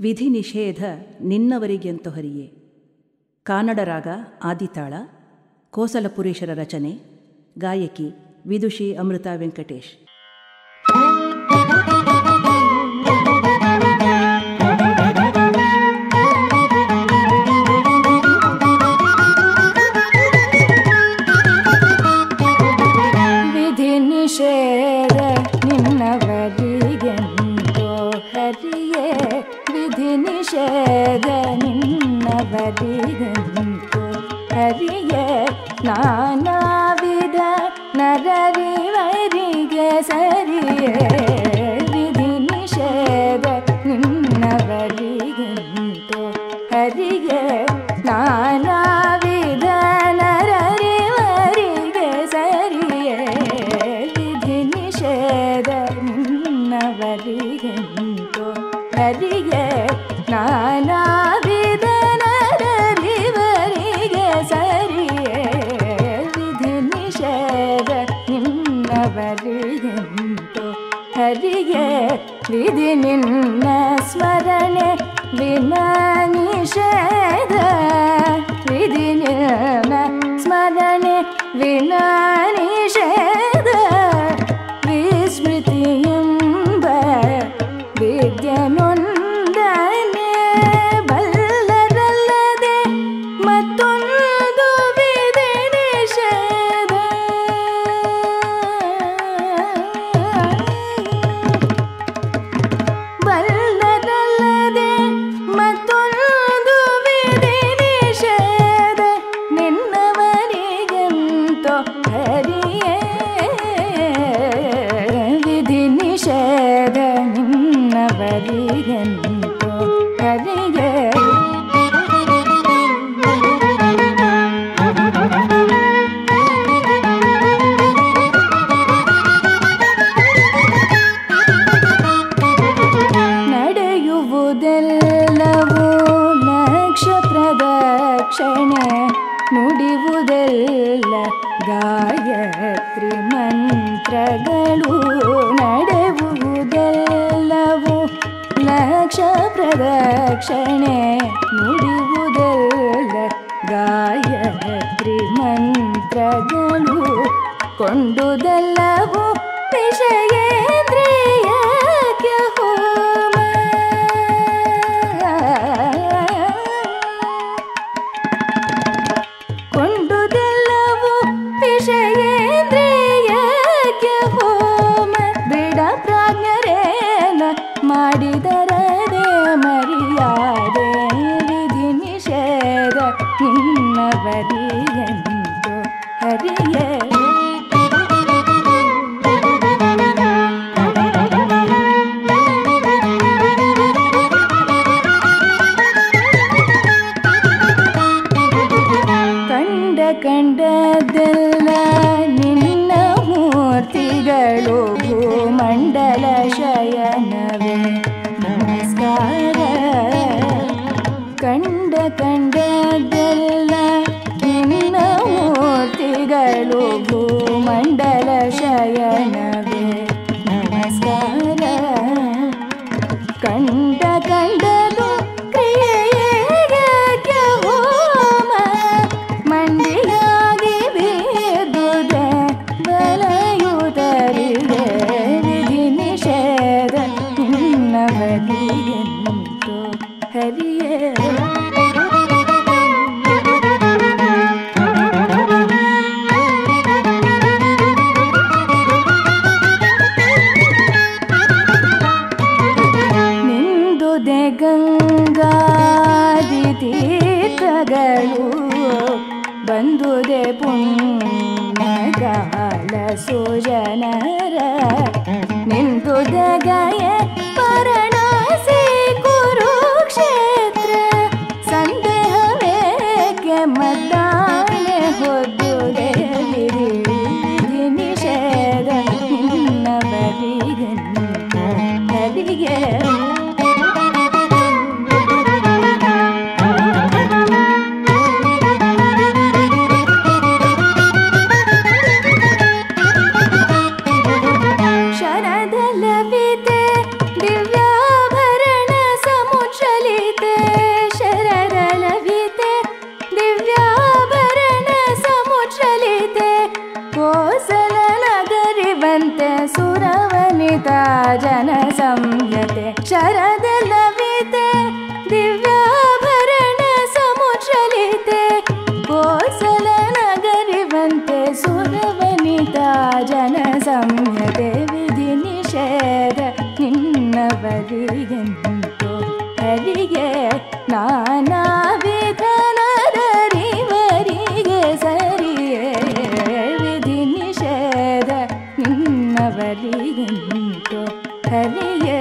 ವಿಧಿ ನಿಷೇಧ ನಿನ್ನವರಿಗೆಂತು ಹರಿಯೇ ಕಾನಡ ರಾಗ ಆದಿತಾಳ ಕೋಸಲಪುರೇಶರ ರಚನೆ ಗಾಯಕಿ ವಿದುಷಿ ಅಮೃತ ವೆಂಕಟೇಶ್ ವಿಧಿ ನಿಷೇಧ ನಿನ್ನವರಿಗೆಂತೋ ಹರಿಯೇ ವಿಧಿ ನಿಷೇಧ ನಿನ್ನವರಿಗೆಂತೋ ಹರಿಯೇ ನಾನಾ ವಿಧ ನರರಿವರಿಗೆ ಸರಿಯೇ ವಿಧಿ ನಿಷೇಧ ನಿನ್ನವರಿಗೆಂತೋ ಹರಿಯೇ ನಾನಾ ವಿಧ ನರರಿವರಿಗೆ ಸರಿಯೇ ವಿಧಿ ನಿಷೇಧ ನಿನ್ನವರಿಗೆಂತೋ ಹರಿಯೇ ನಾನಾ ವಿಧ ನರರಿವರಿಗೆ ಸರಿಯೇ ವಿಧಿ ನಿಷೇಧ ನಿನ್ನವರಿಗೆಂತೋ ಹರಿಯೇ ವಿಧಿ ನಿನ್ನ ಸ್ಮರಣೆ ವಿನ ನಿಷೇಧ ವಿಧಿ ನಿನ್ನ ಸ್ಮರಣೆ ವಿನ ನಿಷೇಧ ವಿಸ್ಮೃತಿಯೆಂಬ ವಿದ್ಯನೊಂದನೆ ಬಲ್ಲದಲ್ಲದೆ ಮತ್ತೊಂದು ವಿಧಿ ನಿಷೇಧ ಬಲ್ಲದಲ್ಲದೆ ಮತ್ತೊಂದು ವಿಧಿ ನಿಷೇಧ ನಿನ್ನವರಿಗಂತೋ ಹರಿಯೇ ವಿಧಿ ನಿಷೇಧ ನಿನ್ನವರಿಗಂತೋ ಹರಿಯೇ ನಡೆಯುವುದೆಲ್ಲವೂ ಲಕ್ಷ ಪ್ರದಕ್ಷಿಣೆ ನುಡಿಯುವುದೆಲ್ಲ ಗಾಯತ್ರಿ ಮಂತ್ರಗಳು ನಡೆಯುವುದೆಲ್ಲವೂ ಲಕ್ಷ ಪ್ರದಕ್ಷಿಣೆ ನುಡಿಯುವುದೆಲ್ಲ ಗಾಯತ್ರಿ ಮಂತ್ರಗಳು ಕೊಂಡುದೆಲ್ಲವೂ ವಿಷಯೇಂದ್ರಿಯಕ್ಕೆ ಹೋಮ ಕೊಂಡುದೆಲ್ಲವೂ ವಿಷಯೇಂದ್ರಿಯಕ್ಕೆ ಹೋಮ ದೃಢ ಪ್ರಾಜ್ಞರೇನ ಮಾಡಿದರದೆ ಮರ್ಯಾದೆ ವಿಧಿ ನಿಷೇಧ ನಿನ್ನವರಿಯಂತು ಹರಿಯೇ ಕಂಡ ಕಂಡದೆಲ್ಲ ನಿನ್ನ ಮೂರ್ತಿಗಳು ಭೂಮಂಡಲ ಶಯನವೇ ನಮಸ್ಕಾರ ಕಂಡ ಕಂಡದೆಲ್ಲ ನಿನ್ನ ಮೂರ್ತಿಗಳು ಭೂಮಂಡಲ ಶಯನವೇ ನಮಸ್ಕಾರ ಕಂಡ ಕಂಡದು ಕ್ರಿಯೆಗೆ ಹೋಮ ಮಂಡಿಯಾಗಿ ಬೀದುದೆ ಬಲಯುತರಿಗೆ ವಿಧಿ ನಿಷೇಧ ನಿನ್ನವರಿಗೆಂತು ಹರಿಯೇ ನಿಂದುದೆ ಗಂಗಾದಿ ತೀರ್ಥಗಳು ಬಂದುದೆ ಪುಣ್ಯಗಾಲ ಸುಜನರ ನಿಂದುದೆ ಗಯ ಪರಣಾಸಿ ಕುರುಕ್ಷೇತ್ರ ಸಂದೇಹವೇಕೆ ಮದ್ದಾನೆ ಹೊದ್ದುದೆ ವಿಧಿ ವಿಧಿ ನಿಷೇಧ ನಿನ್ನವರಿಗೆನ್ನು ಹರಿಗೆ ಶರದಲವಿದೆ ಶರದಲ್ಲವಿತೆ ದಿವ್ಯಾಭರಣ ಸಮುದ್ರಲಿತೆ ಕೋಸಲ ನಗರಿವಂತೆ ಸುರವನಿತಾ ಜನ ಸಂಯತೆ ವಿಧಿ ನಿಷೇಧ ನಿನ್ನವರಿಗೆಂತೋ ಹರಿಗೆ ನಾನಾ ವಿಧನದರಿವರಿಗೆ ಸರಿಯೇ ವಿಧಿ ನಿಷೇಧ ನಿನ್ನವರಿಗೆಂತೋ ಹರಿಯೇ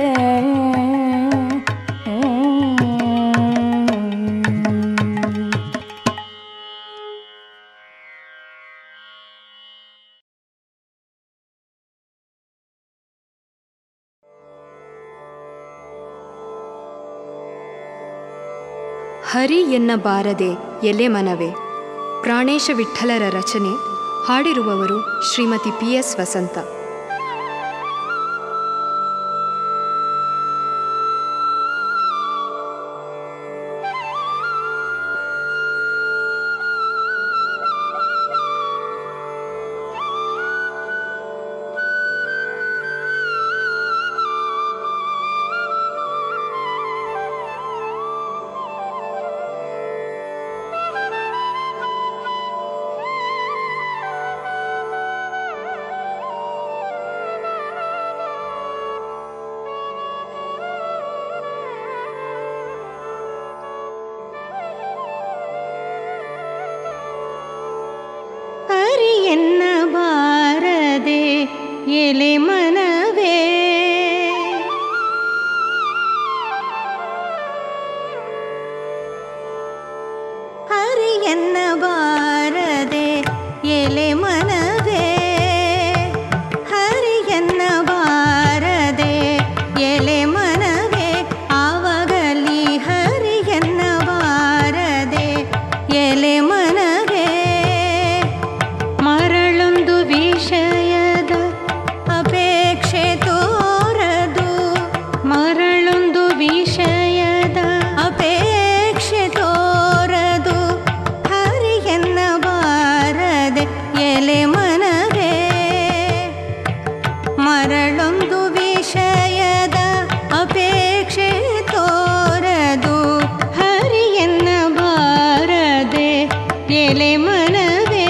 ಹರಿ ಎನ್ನಬಾರದೆ ಎಲೆ ಮನವೇ ಪ್ರಾಣೇಶ ವಿಠ್ಠಲರ ರಚನೆ ಹಾಡಿರುವವರು ಶ್ರೀಮತಿ ಪಿ ಎಸ್ ವಸಂತ ಹರಿಯನ್ನ ಬಾರದೆ ಎಲೆ ಮನವೇ ಹರಿಯನ್ನ ಬಾರದೆ ಎಲೆ ಮನವೇ ಹರಿಯನ್ನ ಬಾರದೆ ಎಲೆ ಮನವೇ ಆವಾಗಲಿ ಹರಿಯನ್ನ ಬಾರದೆ ಎಲೆ ಮನವೇ ಮರಳೊಂದು ವಿಷಯದ ಅಪೇಕ್ಷೆ ತೋರದು ಮರಳೊಂದು ವಿಷಯದ ಅಪೇಕ್ಷೆ ತೋರದು ಹರಿಯನ್ನ ಬಾರದೆ ಎಲೆ ಮನವೇ ಮರಳೊಂದು ವಿಷಯದ ಅಪೇಕ್ಷೆ ತೋರದು ಹರಿಯನ್ನ ಬಾರದೆ ಎಲೆ ಮನವೇ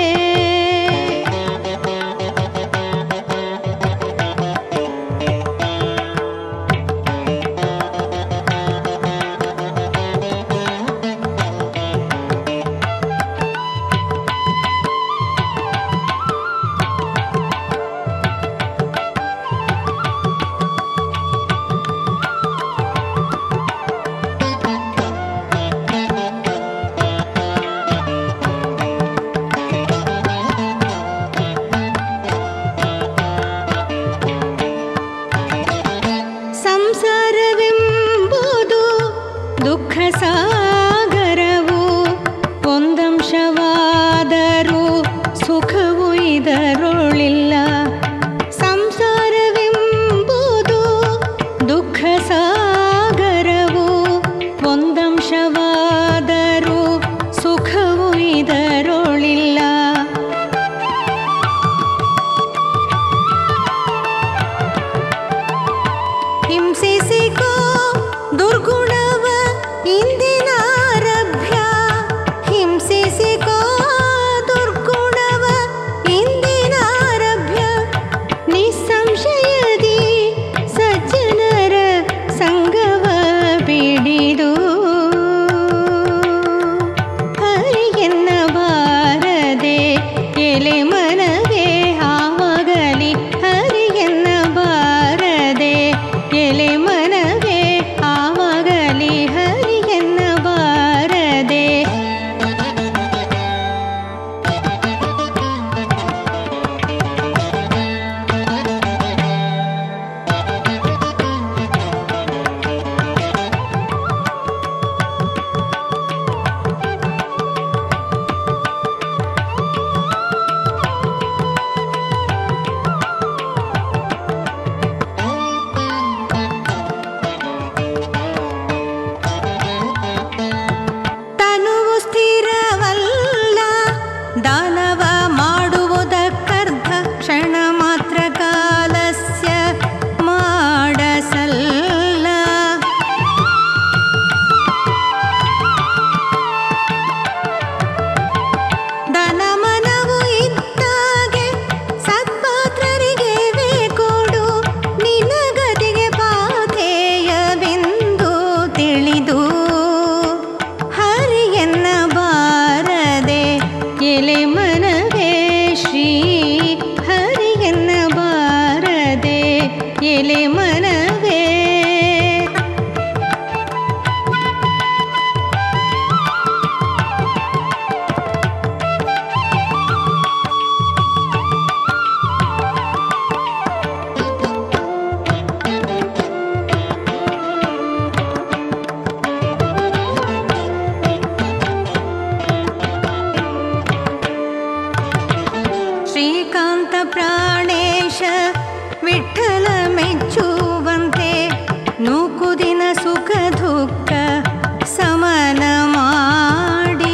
ದಿನ ಸುಖ ದುಃಖ ಸಮನ ಮಾಡಿ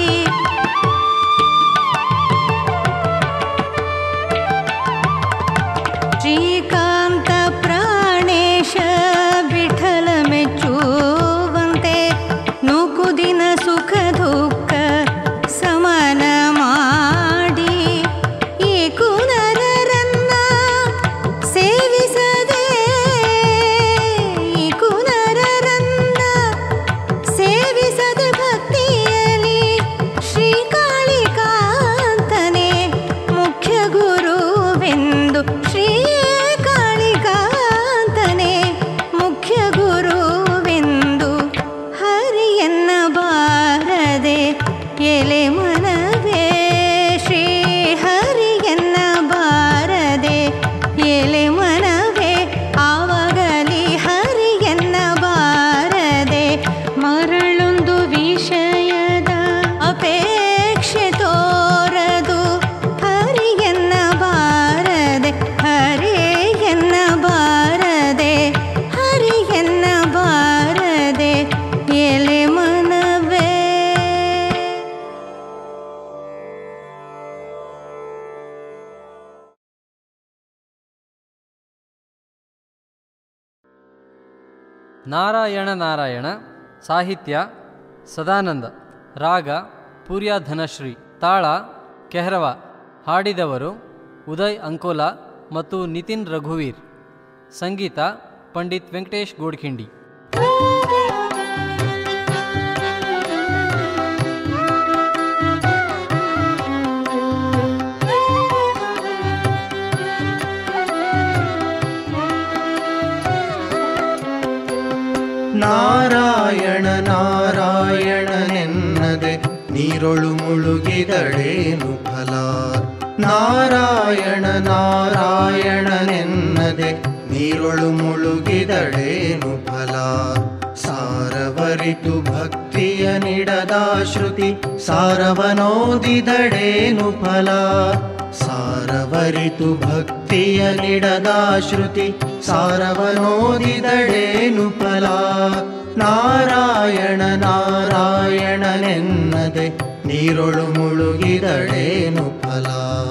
ಶ್ರೀಕಾಂತ ಪ್ರಾಣೇಶ ವಿಠಲ ಮೆಚ್ಚುವಂತೆ ನೂಕುದಿನ ಸುಖ ದುಃಖ ಸಮನ ಮಾಡಿ ಈ ಕುನರರನ್ನ ಸೇವಿಸದೆ ಈ ಕುನರರನ್ನ ಸೇವಿಸದೆ ಭಕ್ತಿಯಲಿ ಶ್ರೀಕಾಳಿಕಾಂತನೇ ಮುಖ್ಯ ಗುರುವೆಂದು ಶ್ರೀಕಾಳಿಕಾಂತನೇ ಮುಖ್ಯ ಗುರುವೆಂದು ಹರಿಯನ್ನ ಬಾರದೆ ಎಲೆ ಮನವೇ ಶ್ರೀ ಹರಿಯನ್ನ ಬಾರದೆ ಎಲೆ ಮನವೇ ಆವಾಗಲಿ ಹರಿಯನ್ನ ಬಾರದೆ ಮರಳೊಂದು ವಿಷಯದ ಅಪೇಕ್ಷೆ ತೋರದು ಹರಿಯನ್ನ ಬಾರದೆ ಹರಿಯನ್ನ ಬಾರದೆ ಹರಿಯನ್ನ ಬಾರದೆ ಎಲೆ ಮನವೇ ನಾರಾಯಣ ನಾರಾಯಣ ಸಾಹಿತ್ಯ ಸದಾನಂದ ರಾಗ ಪೂರ್ಯ ಧನಶ್ರೀ ತಾಳ ಕೆಹರವ ಹಾಡಿದವರು ಉದಯ್ ಅಂಕೋಲಾ ಮತ್ತು ನಿತಿನ್ ರಘುವೀರ್ ಸಂಗೀತ ಪಂಡಿತ್ ವೆಂಕಟೇಶ್ ಗೋಡ್ಖಿಂಡಿ ನಾರಾಯಣ ನಾರಾಯಣನೆನ್ನದೆ ನೀರೊಳು ಮುಳುಗಿದಡೇನು ಫಲ ನಾರಾಯಣ ನಾರಾಯಣನೆನ್ನದೆ ನೀರೊಳು ಮುಳುಗಿದಡೇನು ಫಲ ಸಾರವರಿತು ಭಕ್ತಿಯ ನಿಡದ ಶ್ರುತಿ ಸಾರವನೋದಿದಡೇನು ಫಲ ಸಾರವರಿತು ಭಕ್ತಿಯ ನಿಡದ ಶ್ರುತಿ ಸಾರವನೋದಿದಡೇನು ಫಲ ನಾರಾಯಣ ನಾರಾಯಣನೆನ್ನದೆ ನೀರೊಳು ಮುಳುಗಿದಡೇನು ಫಲ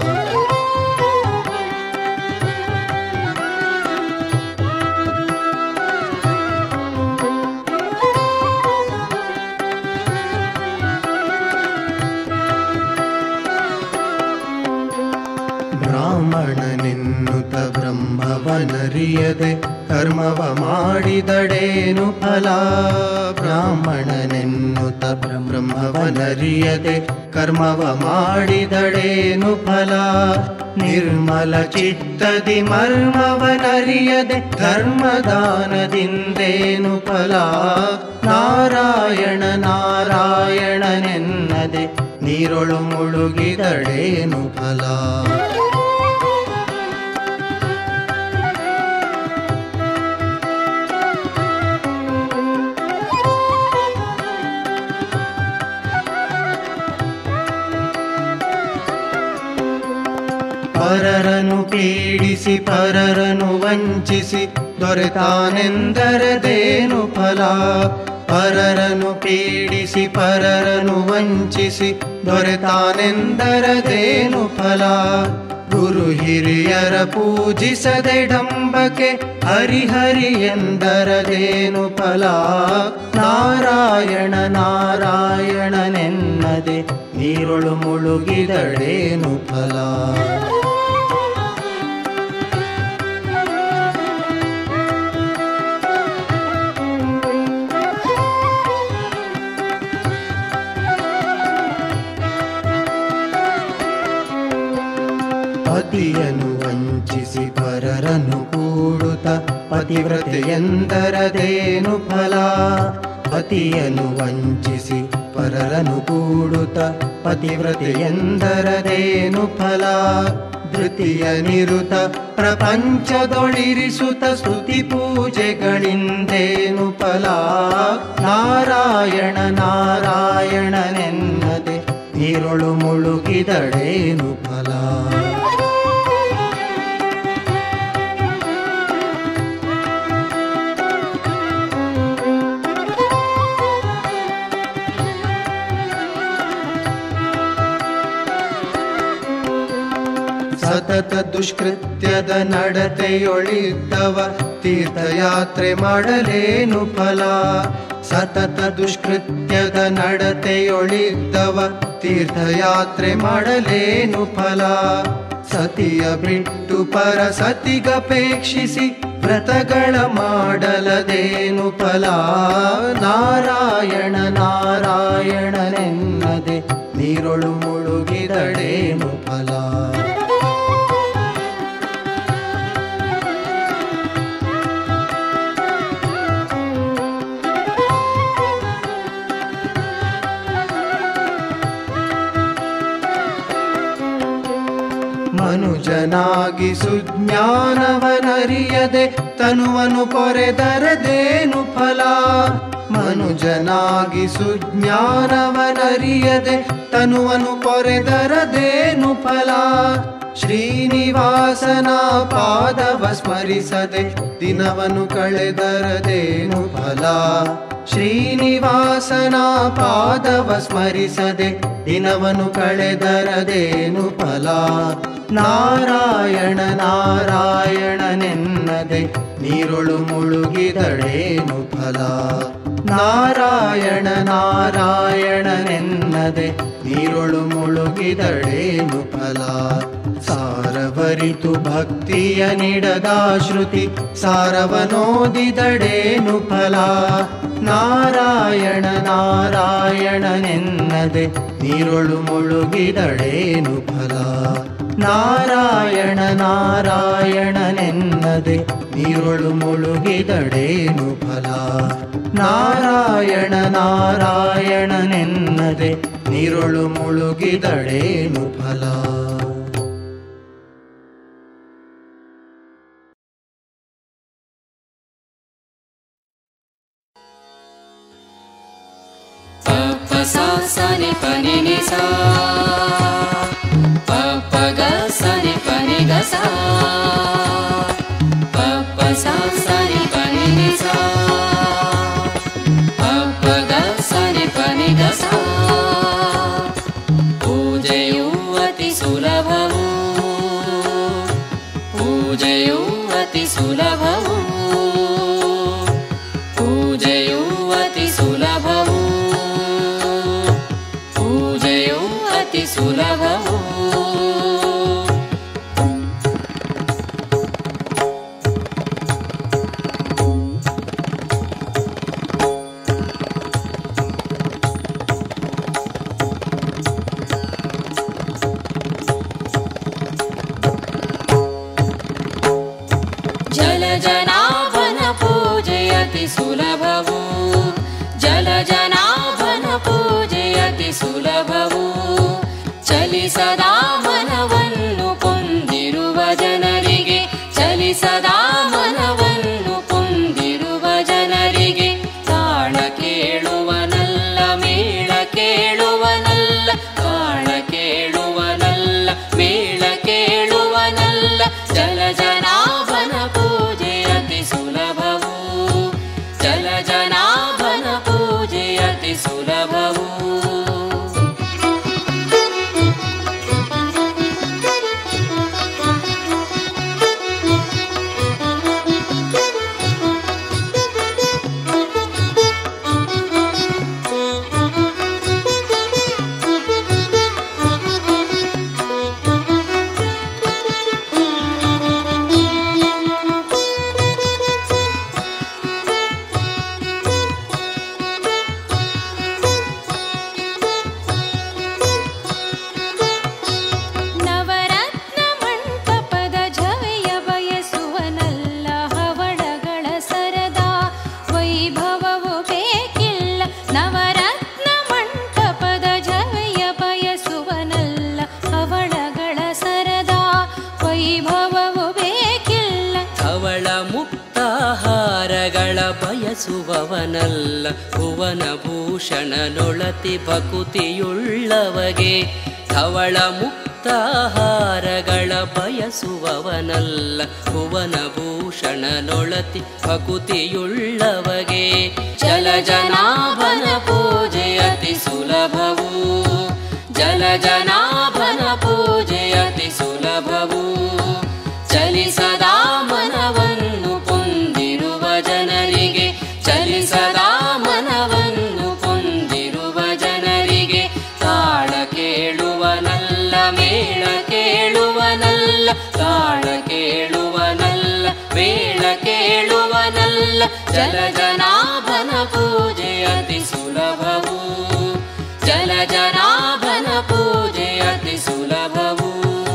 ಬ್ರಾಹ್ಮಣನೆನ್ನುತ ಬ್ರಹ್ಮವನರಿಯದೆ ಕರ್ಮವ ಮಾಡಿದಡೇನು ಫಲ ಬ್ರಾಹ್ಮಣನೆನ್ನುತ ಬ್ರಹ್ಮವನರಿಯದೆ ಕರ್ಮವ ಮಾಡಿದಡೇನು ಫಲ ನಿರ್ಮಲ ಚಿತ್ತದಿ ಮರ್ಮವನರಿಯದೆ ಧರ್ಮದಾನದಿಂದೇನು ಫಲ ನಾರಾಯಣ ನಾರಾಯಣನೆನ್ನದೆ ನೀರೊಳು ಮುಳುಗಿದಡೇನು ಫಲ ಪರರನು ಪೀಡಿಸಿ ಪರರನು ವಂಚಿಸಿ ದೊರೆತಾನೆಂದರದೇನು ಫಲ ಪರರನು ಪೀಡಿಸಿ ಪರರನು ವಂಚಿಸಿ ದೊರೆತಾನೆಂದರದೇನು ಫಲ ಗುರು ಹಿರಿಯರ ಪೂಜಿಸದೆ ಡಂಬಕೆ ಹರಿಹರಿ ಎಂದರದೇನು ಫಲ ನಾರಾಯಣ ನಾರಾಯಣನೆನ್ನದೆ ನೀರೊಳು ಮುಳುಗಿದಡೇನು ಫಲ ಪತಿಯನ್ನು ವಂಚಿಸಿ ಪರರನ್ನು ಕೂಡುತ್ತ ಪತಿವ್ರತೆ ಎಂದರದೇನು ಫಲ ಪತಿಯನ್ನು ವಂಚಿಸಿ ಪರರನ್ನು ಕೂಡುತ್ತ ಪತಿವ್ರತೆ ಎಂದರದೇನು ಫಲ ಧೃತಿಯ ನಿರುತ ಪ್ರಪಂಚದೊಳಿರಿಸುತ್ತ ಸ್ತುತಿ ಪೂಜೆಗಳಿಂದೇನು ಫಲ ನಾರಾಯಣ ನಾರಾಯಣನೆನ್ನದೆ ನೀರೊಳು ಮುಳುಗಿದಡೇನು ಫಲ ಸತತ ದುಷ್ಕೃತ್ಯದ ನಡತೆಯೊಳಿದ್ದವ ತೀರ್ಥಯಾತ್ರೆ ಮಾಡಲೇನು ಫಲ ಸತತ ದುಷ್ಕೃತ್ಯದ ನಡತೆಯೊಳಿದ್ದವ ತೀರ್ಥಯಾತ್ರೆ ಮಾಡಲೇನು ಫಲ ಸತಿಯ ಬಿಟ್ಟು ಪರ ಸತಿಗಪೇಕ್ಷಿಸಿ ವ್ರತಗಳ ಮಾಡಲದೇನು ಫಲ ನಾರಾಯಣ ನಾರಾಯಣನೆನ್ನದೆ ನೀರೊಳು ಮುಳುಗಿದಡೇನು ಫಲ ಮನುಜನಾಗಿ ಸುಜ್ಞಾನವನರಿಯದೆ ತನುವನು ಪೊರೆದರದೇನು ಫಲ ಮನುಜನಾಗಿ ಸುಜ್ಞಾನವನರಿಯದೆ ತನುವನು ಪೊರೆದರದೇನು ಫಲ ಶ್ರೀನಿವಾಸನ ಪಾದವ ಸ್ಮರಿಸದೆ ದಿನವನು ಕಳೆದರದೇನು ಫಲ ಶ್ರೀನಿವಾಸನ ಪಾದವ ಸ್ಮರಿಸದೆ ದಿನವನು ಕಳೆದರದೇನು ಫಲ ನಾರಾಯಣ ನಾರಾಯಣನೆನ್ನದೆ ನೀರೊಳು ಮುಳುಗಿದಡೇನು ಫಲ ನಾರಾಯಣ ನಾರಾಯಣನೆನ್ನದೆ ನೀರೊಳು ಮುಳುಗಿದಡೇನು ಫಲ ಸಾರವರಿತು ಭಕ್ತಿಯ ನಿಡದ ಶ್ರುತಿ ಸಾರವನೋದಿದಡೇನು ಫಲ ನಾರಾಯಣ ನಾರಾಯಣನೆನ್ನದೆ ನೀರೊಳು ಮುಳುಗಿದಡೇನು ಫಲ ನಾರಾಯಣ ನಾರಾಯಣನೆನ್ನದೆ ನೀರೊಳು ಮುಳುಗಿದಡೇನು ಫಲ ನಾರಾಯಣ ನಾರಾಯಣನೆನ್ನದೆ ನೀರೊಳು ಮುಳುಗಿದಡೇನು ಫಲ ಪ ಸ ಸ ನಿ ಪ ನಿ ನಿ ಸ ಪ ಪ ಗ ಸ ನಿ ಪ ನಿ ಗ ಸ ಪ ಪ ಸ ಸ ನಿ ಪ ನಿ ನಿ ಸ ಪ ಪ ಗ ಸ ನಿ ಪ ನಿ ಗ ಸ ಪೂಜೆಯು ಅತಿ ಸುಲಭವು ಪೂಜೆಯು ಅತಿ ಸುಲಭವು ಪೂಜೆಯು ಅತಿ ಸುಲಭವು ಪೂಜೆಯು ಅತಿ ಸುಲಭವು ಜಲಜನಾಭನ ಪೂಜೆ ಅತಿ ಸುಲಭವು ಜಲಜನಾಭನ ಪೂಜೆ ಅತಿ ಸುಲಭವು ಚಲಿಸದ ಮನವನ್ನು ಕೊಂದಿರುವ ಜನರಿಗೆ ಚಲಿಸದ ಮನವನ್ನು ಕೊಂದಿರುವ ಜನರಿಗೆ ತಾಳ ಕೇಳುವನಲ್ಲ ಮೇಳ ಕೇಳುವನಲ್ಲ ತಾಳ ಕೇಳುವನಲ್ಲ ಮೇಳ ಕೇಳುವನಲ್ಲ ಜಲಜನಾಭನ ಪೂಜೆ ಅತಿ ಸುಲಭವು ಜಲಜನಾಭನ ಪೂಜೆ ಅತಿ ಸುಲಭವು ನವರತ್ನ ಮಂಟಪದ ಝವೆಯ ಬಯಸುವನಲ್ಲ ಹವಳಗಳ ಸರದ ವೈಭವವು ಬೇಕಿಲ್ಲ ನವರತ್ನ ಮಂಟಪದ ಝವೆಯ ಬಯಸುವನಲ್ಲ ಹವಳಗಳ ಸರದ ವೈಭವವು ಬೇಕಿಲ್ಲ ಅವಳ ಮುಕ್ತಾಹಾರಗಳ ಬಯಸುವವನಲ್ಲ ಭುವನ ಭೂಷಣನೊಳತಿ ಭಕುತಿಯುಳ್ಳವಗೆ ಧವಳ ಮುಕ್ತಾಹಾರಗಳ ಬಯಸುವವನಲ್ಲ ಭುವನ ಭೂಷಣನೊಳತಿ ಭಕುತಿಯುಳ್ಳವಗೆ ಜಲಜನಾಭನ ಪೂಜೆ ಅತಿ ಸುಲಭವು ಜಲಜನಾಭನ ಪೂಜೆ ಅತಿ ಸುಲಭವು ಸುಲಭವನಲ್ಲ ಜಲಜನಾಭನ ಪೂಜೆ ಅತಿ ಸುಲಭವು ಜಲಜನಾಭನ ಪೂಜೆ ಅತಿ ಸುಲಭವು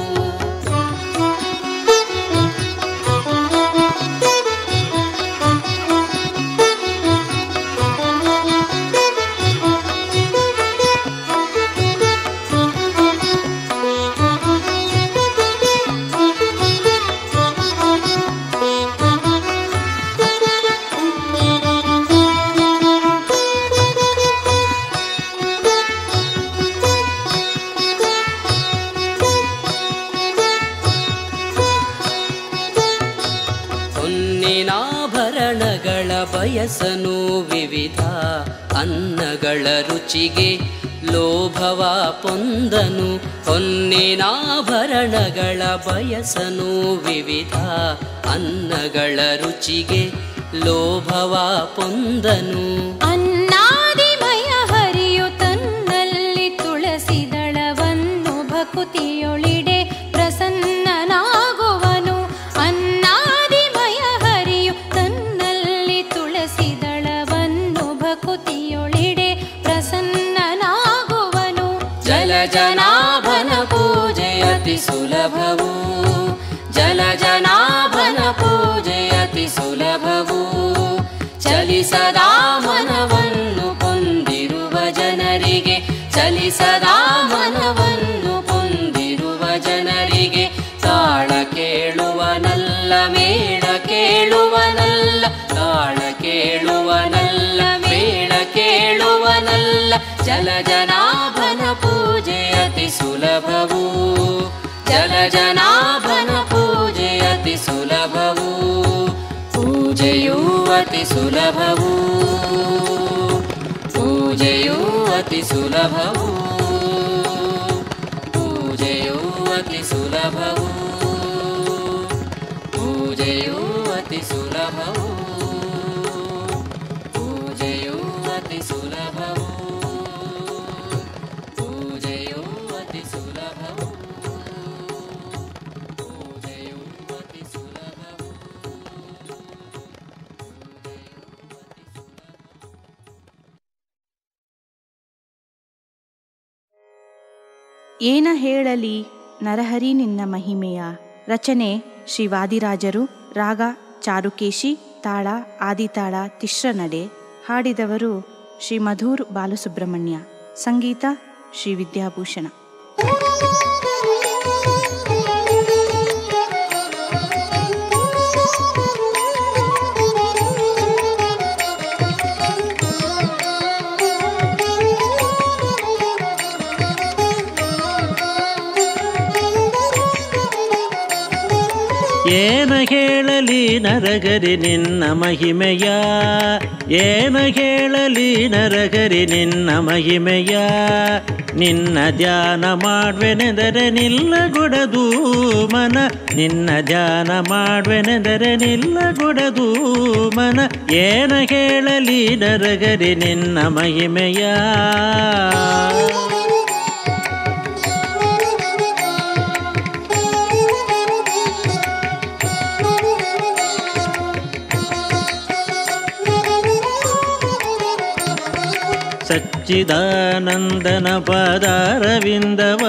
ಹೊನ್ನಿನಾಭರಣಗಳ ಬಯಸನು ವಿವಿಧ ಅನ್ನಗಳ ರುಚಿಗೆ ಲೋಭವ ಪೊಂದನು ಹೊನ್ನಿನಾಭರಣಗಳ ಬಯಸನು ವಿವಿಧ ಅನ್ನಗಳ ರುಚಿಗೆ ಲೋಭವ ಪೊಂದನು ಅನ್ನಾದಿಮಯ ಹರಿಯು ತನ್ನಲ್ಲಿ ತುಳಸಿದಳವನ್ನು ಭಕುತಿಯೊಳಿಡೆ ಪ್ರಸನ್ನನಾಗುವನು ಅನ್ನಾದಿಮಯ ಹರಿಯು ತನ್ನಲ್ಲಿ ತುಳಸಿದಳವನ್ನು ಭಕುತಿಯೊಳಿಡೆ ಪ್ರಸನ್ನನಾಗುವನು ಜಲಜನಾಭನ ಪೂಜೆ ಅತಿ ಸುಲಭವು ಜಲಜನಾಭನ ಪೂಜೆ ಅತಿ ಸುಲಭವು ಚಲಿಸದಾ ಮನವನ್ನು ಹೊಂದಿರುವ ಜನರಿಗೆ ಚಲಿಸದಾ ಮನವನ್ನು ಹೊಂದಿರುವ ಜನರಿಗೆ ತಾಳ ಕೇಳುವನಲ್ಲ ಮೇಳ ಕೇಳುವನಲ್ಲ ತಾಳ ಕೇಳುವನಲ್ಲ ಮೇಳ ಕೇಳುವನಲ್ಲ ಜಲಜನಾಭನ ಪೂಜೆ ಅತಿ ಸುಲಭವು ಜಲಜನಾಭನ ಪೂಜೆ ಅತಿ ಸುಲಭವು ಪೂಜೆಯೂ ಅತಿ ಸುಲಭವು ಪೂಜೆಯೂ ಅತಿ ಸುಲಭವು ಪೂಜೆಯೂ ಅತಿ ಸುಲಭವು ಪೂಜೆಯೂ ಅತಿ ಸುಲಭವು ಪೂಜೆಯೂ ಅತಿ ಸುಲಭವು ಪೂಜೆಯೂ ಅತಿ ಸುಲಭವು ಪೂಜೆಯೂ ಅತಿ ಸುಲಭವು ಏನ ಹೇಳಲಿ ನರಹರಿ ನಿನ್ನ ಮಹಿಮೆಯ ರಚನೆ ಶ್ರೀ ವಾದಿರಾಜರು ರಾಗ ಚಾರುಕೇಶಿ ತಾಳ ಆದಿತಾಳ ತಿಶ್ರನಡೆ ಹಾಡಿದವರು ಶ್ರೀ ಮಧುರ್ ಬಾಲಸುಬ್ರಹ್ಮಣ್ಯ ಸಂಗೀತ ಶ್ರೀ ವಿದ್ಯಾಭೂಷಣ ಏನ ಹೇಳಲಿ ನರಗರಿ ನಿನ್ನ ಮಹಿಮೆಯ ಏನ ಹೇಳಲಿ ನರಗರಿ ನಿನ್ನ ಮಹಿಮೆಯ ನಿನ್ನ ಧ್ಯಾನ ಮಾಡ್ವೆನೆಂದರೆ ನಿಲ್ಲಗೊಡದು ಮನ ನಿನ್ನ ಧ್ಯಾನ ಮಾಡ್ವೆನೆಂದರೆ ನಿಲ್ಲಗೊಡದು ಮನ ಏನ ಹೇಳಲಿ ನರಗರಿ ನಿನ್ನ ಮಹಿಮೆಯ ಸಚ್ಚಿದಾನಂದನ ಪಾದಾರವಿಂದವ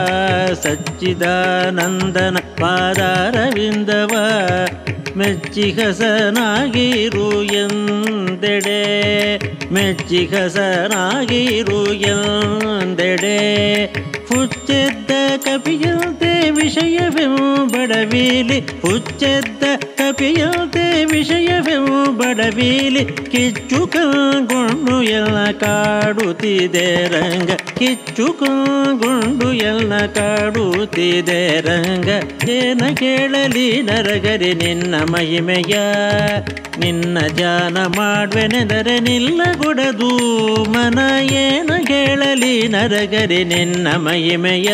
ಸಚ್ಚಿದಾನಂದನ ಪಾದಾರವಿಂದವ ಮೆಚ್ಚಿ ಹಸನಾಗಿರು ಎಂದೆಡೆ ಮೆಚ್ಚಿ ಹಸನಾಗಿರು ಎಂದೆಡೆ ಹುಚ್ಚೆದ್ದ ಕಪಿಯಂತೆ ವಿಷಯವೆಂಬಡವೀಲಿ ಹುಚ್ಚೆದ್ದ ಕಪಿಯಂತೆ ವಿಷಯವೆಂಬಡವೀಲಿ ಕಿಚ್ಚು ಕಂಗೊಂಡು ಎಲ್ಲ ಕಾಡುತ್ತಿದೆ ರಂಗ ಕಿಚ್ಚು ಕಂಗೊಂಡು ಎಲ್ಲ ಕಾಡುತ್ತಿದೆ ರಂಗ ಏನ ಕೇಳಲಿ ನರಗರಿ ನಿನ್ನ ಮಹಿಮೆಯ ನಿನ್ನ ಧ್ಯಾನ ಮಾಡ್ವೆನೆದರೆ ನಿಲ್ಲಗೊಡದು ಮನ ಏನ ಕೇಳಲಿ ನರಗರಿ ನಿನ್ನ ಮಹಿಮೆಯ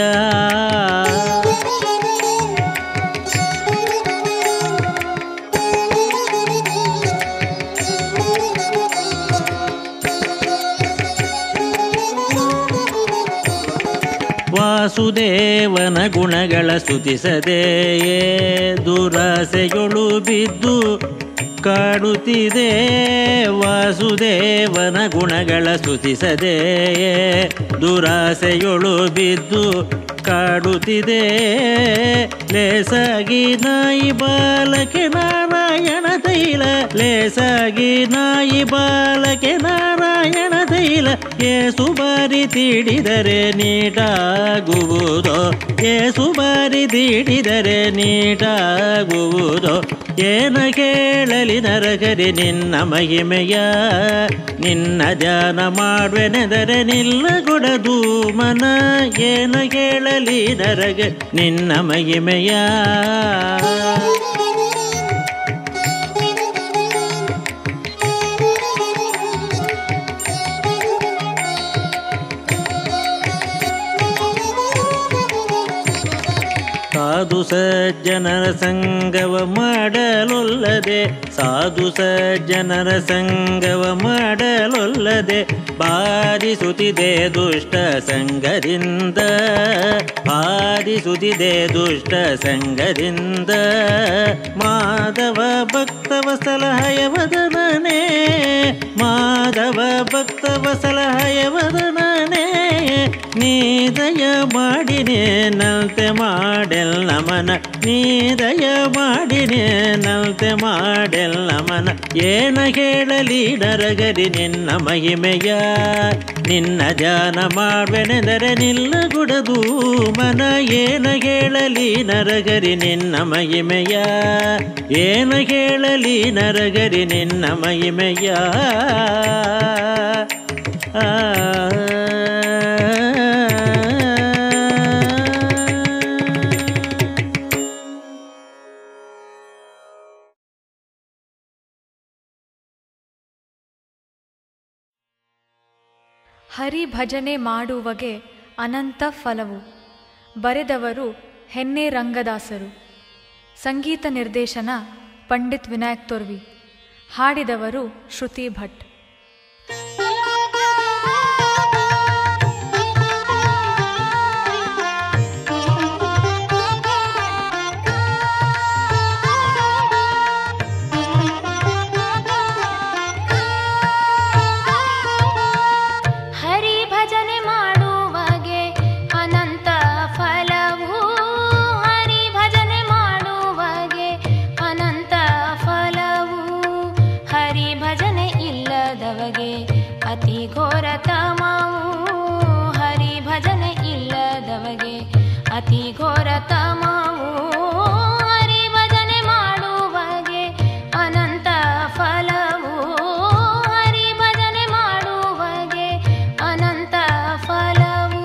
ವಾಸುದೇವನ ಗುಣಗಳ ಸ್ತುತಿಸದೆಯೇ ದುರಾಸೆಗಳು ಬಿದ್ದು ಕಾಡುತ್ತಿದೆ ವಾಸುದೇವನ ಗುಣಗಳ ಸ್ತುತಿಸದೆ ದುರಾಸೆಯೊಳು ಬಿದ್ದು ಕಾಡುತ್ತಿದೆ ಲೇಸಾಗಿ ನಾಯಿ ಬಾಲಕೆ ನಾರಾಯಣ ತೈಲ ಲೇಸಾಗಿ ನಾಯಿ ಬಾಲಕೆ ನಾರಾಯಣ ತೈಲ ಏಸು ಬಾರಿ ತೀಡಿದರೆ ನೀಟಾಗುವುದೋ ಏಸು ಬಾರಿ ತೀಡಿದರೆ ನೀಟಾಗುವುದೋ ಏನ ಕೇಳಲಿ ನರಗರಿ ನಿನ್ನ ಮಹಿಮೆಯ ನಿನ್ನ ಧ್ಯಾನ ಮಾಡುವೆನೆದರೆ ನಿಲ್ಲಗೊಡದು ಮನ ಏನ ಕೇಳಲಿ ನರಗ ನಿನ್ನ ಮಹಿಮೆಯ ಸಾಧು ಸಜ್ಜನರ ಸಂಗವ ಮಾಡಲೊಲ್ಲದೆ ಸಾಧು ಸಜ್ಜನರ ಸಂಗವ ಮಾಡಲೊಲ್ಲದೆ ಬಾರಿಸುತ್ತಿದೆ ದುಷ್ಟ ಸಂಗದಿಂದ ಬಾರಿಸುತ್ತಿದೆ ದುಷ್ಟ ಸಂಗದಿಂದ ಮಾಧವ ಭಕ್ತವ ಸಲಹಯವದನೇ ಮಾಧವ ಭಕ್ತವ ಸಲಹಯವದನೇ ನೀದಯ ಮಾಡಿನೇ ನಲ್ತೆ ಮಾಡೆಲ್ಲ ಮನ ನೀದಯ ಮಾಡಿನೇ ನಲ್ತೆ ಮಾಡೆಲ್ಲ ಮನ ಏನ ಹೇಳಲಿ ನರಗರಿ ನಿನ್ನ ಮಹಿಮೆಯ ನಿನ್ನ ಧ್ಯಾನ ಮಾಡುವೆನೆಂದರೆ ನಿಲ್ಲಗುಡದು ಮನ ಏನ ಹೇಳಲಿ ನರಗರಿ ನಿನ್ನ ಮಹಿಮೆಯ ಏನ ಹೇಳಲಿ ನರಗರಿ ನಿನ್ನ ಮಹಿಮೆಯ ಆ ಹರಿ ಭಜನೆ ಮಾಡುವಗೆ ಅನಂತ ಫಲವು ಬರೆದವರು ಹೆನ್ನೆ ರಂಗದಾಸರು ಸಂಗೀತ ನಿರ್ದೇಶನ ಪಂಡಿತ್ ವಿನಾಯಕ್ ತೊರ್ವಿ ಹಾಡಿದವರು ಶ್ರುತಿ ಭಟ್ ಹರಿ ಭಜನೆ ಮಾಡುವಗೆ ಅನಂತ ಫಲವು ಹರಿ ಭಜನೆ ಮಾಡುವಗೆ ಅನಂತ ಫಲವು ಹರಿ ಭಜನೆ ಇಲ್ಲದವಗೆ ಅತಿ ಘೋರ ತಮವು ಹರಿ ಭಜನೆ ಇಲ್ಲದವಗೆ ಅತಿ ಘೋರ ತಮವು ಹರಿ ಭಜನೆ ಮಾಡುವಗೆ ಅನಂತ ಫಲವು ಹರಿ ಭಜನೆ ಮಾಡುವಗೆ ಅನಂತ ಫಲವು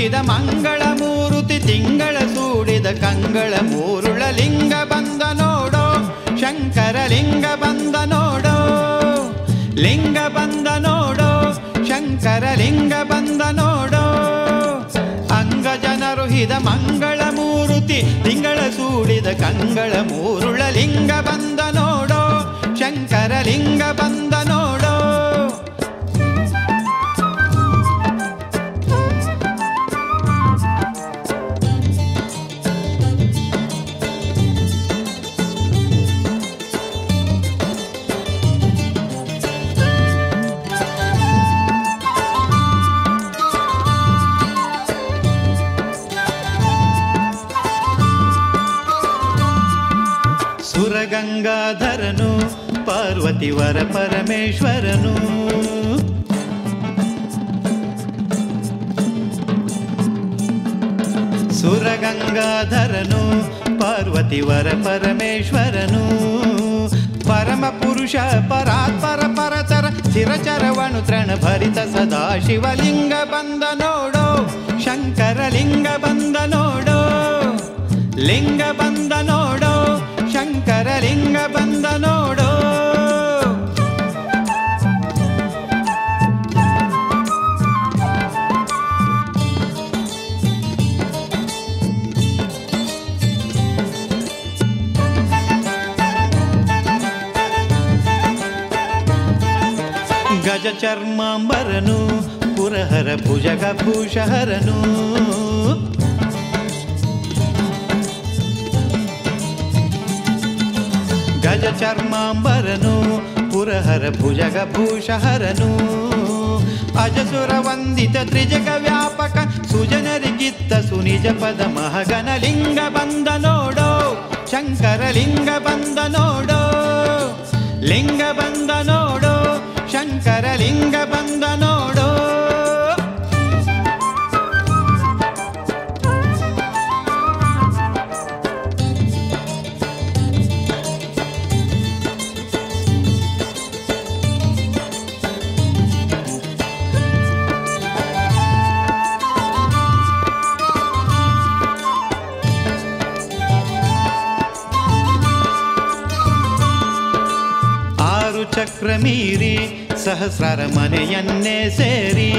ಜನರುಹಿದ ಮಂಗಳ ಮೂರುತಿ ತಿಂಗಳ ಸೂಡಿದ ಕಂಗಳ ಮೂರುಳ ಲಿಂಗ ಬಂದ ನೋಡೋ ಶಂಕರ ಲಿಂಗ ಬಂದ ನೋಡೋ ಲಿಂಗ ಬಂದ ನೋಡೋ ಶಂಕರ ಲಿಂಗ ಬಂದ ನೋಡೋ ಅಂಗ ಜನರುಹಿದ ಮಂಗಳ ಮೂರುತಿ ತಿಂಗಳ ಸೂಡಿದ ಕಂಗಳ ಮೂರುಳ ಲಿಂಗ ಬಂದ ನೋಡೋ ಶಂಕರ ಲಿಂಗ ಬಂದ ನೋಡೋ ಸುರಗಂಗಾಧರನು ಪಾರ್ವತಿವರ ಪರಮೇಶ್ವರನು ಸುರಗಂಗಾಧರನು ಪಾರ್ವತಿವರ ಪರಮೇಶ್ವರನು ಪರಮ ಪುರುಷ ಪರಾತ್ಪರ ಪರತರ ಸ್ಥಿರಚರವನು ತೃಣ ಭರಿತ ಸದಾ ಶಿವಲಿಂಗ ಬಂದ ನೋಡೋ ಶಂಕರ ಲಿಂಗ ಬಂದ ನೋಡೋ ಲಿಂಗ ಬಂದ ನೋಡೋ ಶಂಕರ ಲಿಂಗ ಬಂದ ನೋಡೋ ಗಜ ಚರ್ಮಾಂಬರನು ಪುರಹರ ಭುಜಗ ಭೂಷಹರನು ಗಜ ಚರ್ಮಾಂಬರನು ಪುರಹರ ಭುಜಗ ಭೂಷಹರನು ಅಜಸುರ ವಂದಿತ ತ್ರಿಜಗ ವ್ಯಾಪಕ ಸುಜನರಿಗಿತ್ತ ಸುನಿಜ ಪದ ಮಹಗನ ಲಿಂಗ ಬಂದ ನೋಡೋ ಶಂಕರ ಲಿಂಗ ಬಂದ ನೋಡೋ ಲಿಂಗ ಬಂದ ನೋಡೋ ಶಂಕರ ಲಿಂಗ ಬಂದ ನೋಡೋ ಆರು ಚಕ್ರ ಮೀರಿ ಸಹಸ್ರಾರ ಮನೆಯನ್ನೇ ಸೇರಿ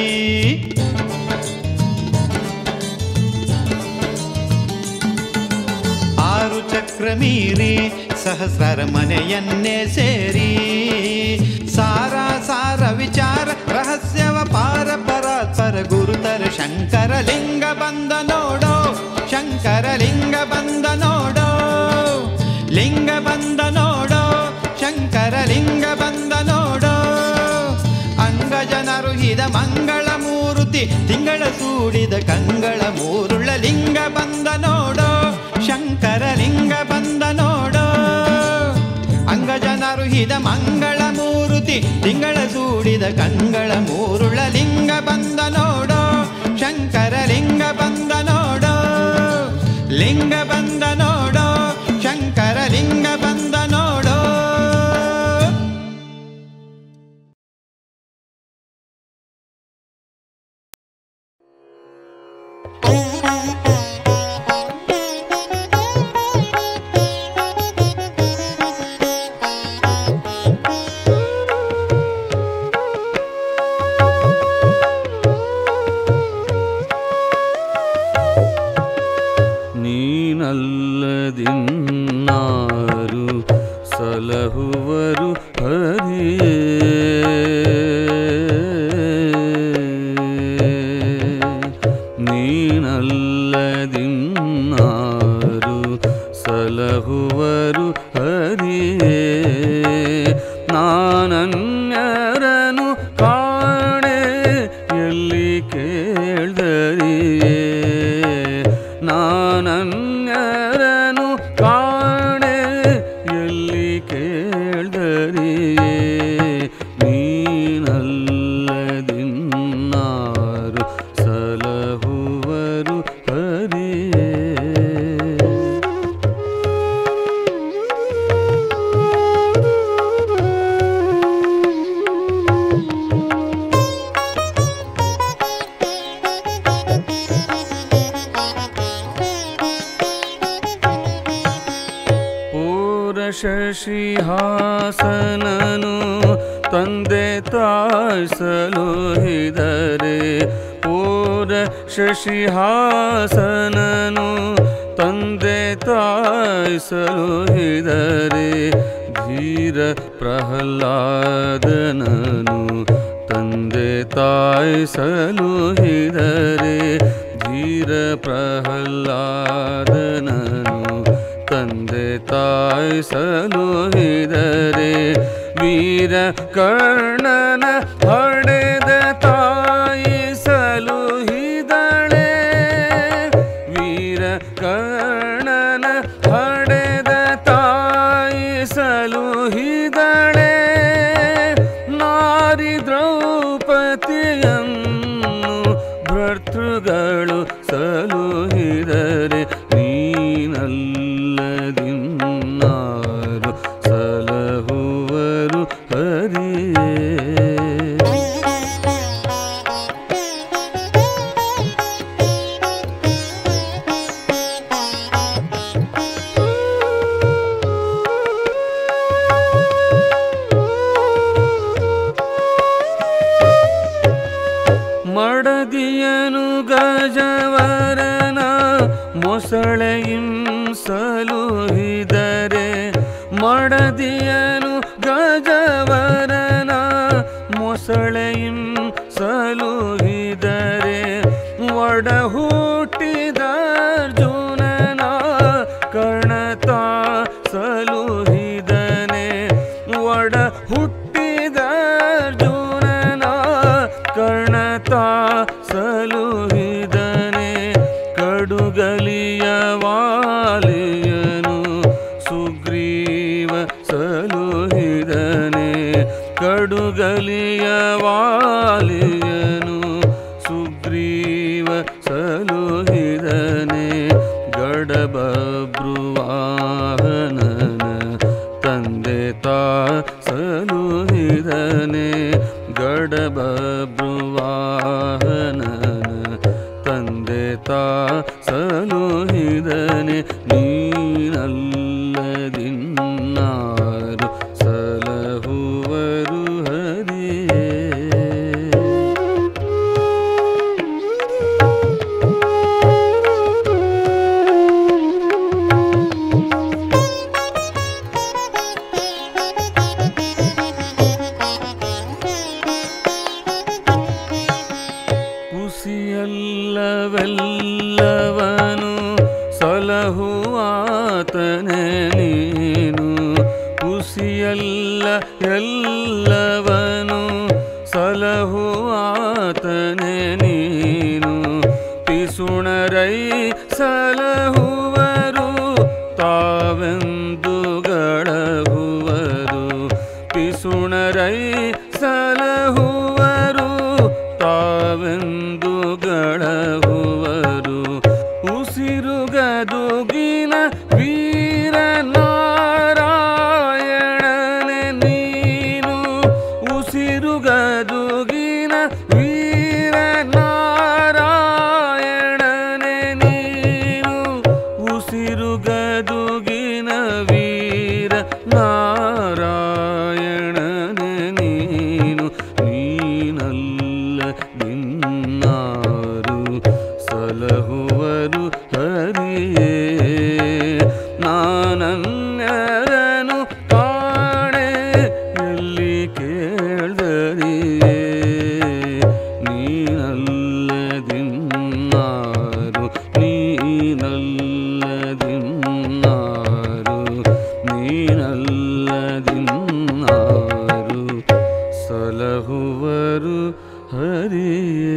ಆರು ಚಕ್ರ ಮೀರಿ ಸಹಸ್ರಾರ ಮನೆಯನ್ನೇ ಸೇರಿ ಸಾರ ಸಾರ ವಿಚಾರ ರಹಸ್ಯವ ಪಾರ ಪರಾತ್ಪರ ಗುರುತರ ಶಂಕರ ಲಿಂಗ ಬಂದ ನೋಡೋ ಶಂಕರ ಲಿಂಗ ಬಂದ ನೋಡೋ ಲಿಂಗ ಬಂದ ನೋಡೋ ಶಂಕರ ಲಿಂಗ ಬಂದ ನೋಡೋ ಅಂಗ ಜನರು ಹಿದ ಮಂಗಳ ಮೂರುತಿ ತಿಂಗಳ ಸೂಡಿದ ಕಂಗಳ ಮೂರುಳ ಲಿಂಗ ಬಂದ ನೋಡೋ ಶಂಕರ ಲಿಂಗ ಬಂದ ನೋಡೋ ಅಂಗ ಜನರು ಹಿದ ಮಂಗಳ ಮೂರುತಿ ತಿಂಗಳ ಸೂಡಿದ ಕಂಗಳ ಮೂರುಳ ಲಿಂಗ ಬಂದ ನೋಡೋ ಶಂಕರ ಲಿಂಗ ಬಂದ ನೋಡೋ ಲಿಂಗ ಬಂದ ನೋಡೋ ಶಂಕರ ಲಿಂಗ ಬಂದ ನೋಡೋ ನೀನಲ್ಲದಿನ್ನಾರು ಸಲಹುವರು ಹರಿಯೇ ನೀನಲ್ಲದಿನ್ನಾರು ಸಲಹುವರು ಹರಿಯೇ ನಾನನ್ಯರನು ಕಾಣೆ ಎಲ್ಲಿ ಕೇಳ್ದರಿಯೇ ನಾನನ್ಯರನು ಕಾಣೆ ಎಲ್ಲಿ ಕೇಳ್ದರಿಯೇ ನೀನಲ್ಲದಿನ್ನಾರು ಸಲಹುವರು ಹರಿಯೇ ಶಶಿಹಾಸನನು ತಂದೆ ತಾಯಿಸಲುಹಿದರೆ ಪೂರ ಶಶಿಹಾಸನನು ತಂದೆ ತಾಯಿಸಲುಹಿದರೆ ಧೀರ ಪ್ರಹ್ಲಾದನನು ತಂದೆ ತಾಯಿಸಲುಹಿದರೆ ಧೀರ ಪ್ರಹ್ಲಾದನನು ತಂದೆ ತಾಯಿಸಲುಹಿದರೆ ವೀರ ಕರ್ಣನ ಹಡೆದ ತಾಯಿಸಲುಹಿದಳೆ ವೀರ ಕರ್ಣನ ಹಡೆದ ತಾಯಿಸಲುಹಿದಳೆ ನಾರಿ ದ್ರೌಪದಿಯನ್ನು ಭರ್ತೃಗಳು ಸಲುಹಿದರೆ ನೀನಲ್ಲದಿನ್ನಾರು ಸಲಹುವರು ಹರಿಯೇ ಮಡದಿಯನು ಗಜವರನ ಮೊಸಳೆಯಿಂ ಸಲುಹಿದರೆ ಮಡದಿಯನು ಗಜವರನ ಮೊಸಳೆಯಿಂ ಸಲುಹಿದರೆ ಒಡ ಹುಟ್ಟಿದ ಅರ್ಜುನನ ಕರ್ಣತ ಸಲುಹಿದನೆ ಒಡ ಹುಟ್ಟಿದ ಅರ್ಜುನನ ಕರ್ಣತ ಸಲುಹಿದನೆ ಕಡುಗಲಿಯ ವಾಲಿಯನು ಸುಗ್ರೀವ ಸಲುಹಿದನೆ ಕಡುಗಲಿಯ ವಾಲಿಯನು ಸುಗ್ರೀವ ಸಲುಹಿದನೆ ಗಡಬಬ್ರುವಾಹನನ ತಂದೆ ತಾ ಸಲುಹಿದನೆ ಗಡಬಬ್ರುವಾಹನನ ತಂದೆ ತಾ ಸಲುಹಿದನೆ ನೀನಲ್ಲದಿನ್ನಾರು ಸಲಹುವರು ಹರಿಯೇ ಕುಸಿಯಲ್ಲವೆಲ್ಲವನು ಸಲಹುವಾತನೆ ನೀನು ಕುಸಿಯಲ್ಲ ಎಲ್ಲವನು ಸಲಹುವಾತನೆ ನೀನು ಪಿಸುಣರೈ ಸಲಹುವರು ತಾವೆಂದುಗಳಹುವರು ಪಿಸುಣರೈ ಸಲಹುವರು ತಾವೆಂದುಗಳಹುವರು ಉಸಿರುಗದುಗಿನ ವೀರನಾರಾಯಣನೆ ನೀನು ಉಸಿರುಗದುಗಿನ ವೀರನಾರಾಯಣನೆ ನೀನು ಉಸಿರುಗದುಗಿನ ವೀರ ನಾರಾಯಣನೆ ನೀನು ನೀನಲ್ಲ ನಿನ್ನಾರು ಸಲಹುವರು ಹರಿಯೇ ನಾನನ್ಯರನು ಕಾಣೆ ಎಲ್ಲಿ ಕೇಳ್ದರಿಯೇ ನೀನಲ್ಲದಿನ್ನಾರು ನೀನಲ್ಲದಿನ್ನಾರು ನೀನಲ್ಲದಿನ್ನಾರು ಸಲಹುವರು ಹರಿಯೇ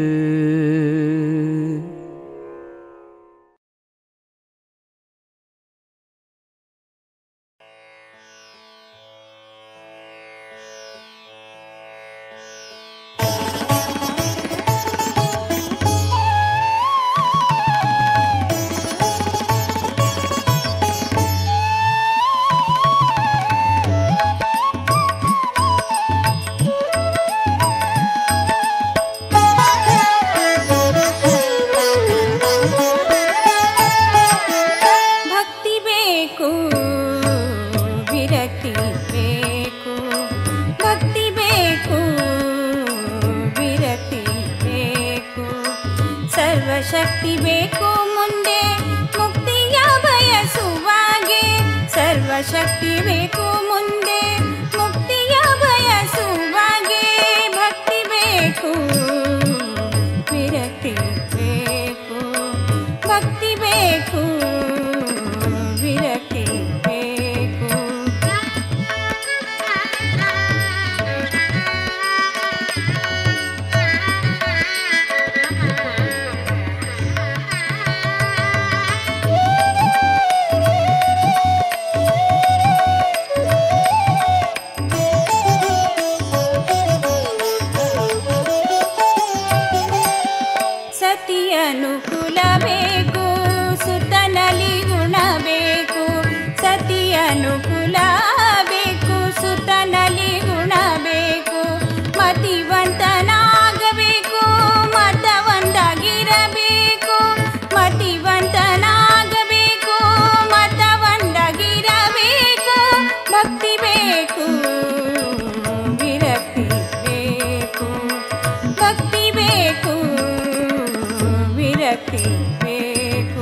ಸರ್ವಶಕ್ತಿ ಬೇಕು ಮುಂದೆ ಮುಕ್ತಿಯ ಬಯಸುವಾಗೆ ಸರ್ವಶಕ್ತಿ ಬೇಕು ಮುಂದೆ ಮುಕ್ತಿಯ ಬಯಸುವಾಗೆ ಭಕ್ತಿ ಬೇಕು ವಿರಕ್ತಿ ಬೇಕು ಭಕ್ತಿ ಬೇಕು ವಿರಕ್ತಿ ಬೇಕು ಸತಿ ಅನುಕೂಲ ಬೇಕು ಸುತನಲಿ ಗುಣ ಬೇಕು ಸತಿ ಅನುಕೂಲ ಬೇಕು ಸುತನಲಿ ಗುಣ ಬೇಕು ಮತಿವಂತನಾಗಬೇಕು ಮತವಂದಾಗಿರಬೇಕು ಮತಿವಂತನಾಗಬೇಕು ಮತವಂದಾಗಿರಬೇಕು ಭಕ್ತಿ ಬೇಕು ವಿರಕ್ತಿ ಬೇಕು ಭಕ್ತಿ ಬೇಕು ವಿರಕ್ತಿ ಬೇಕು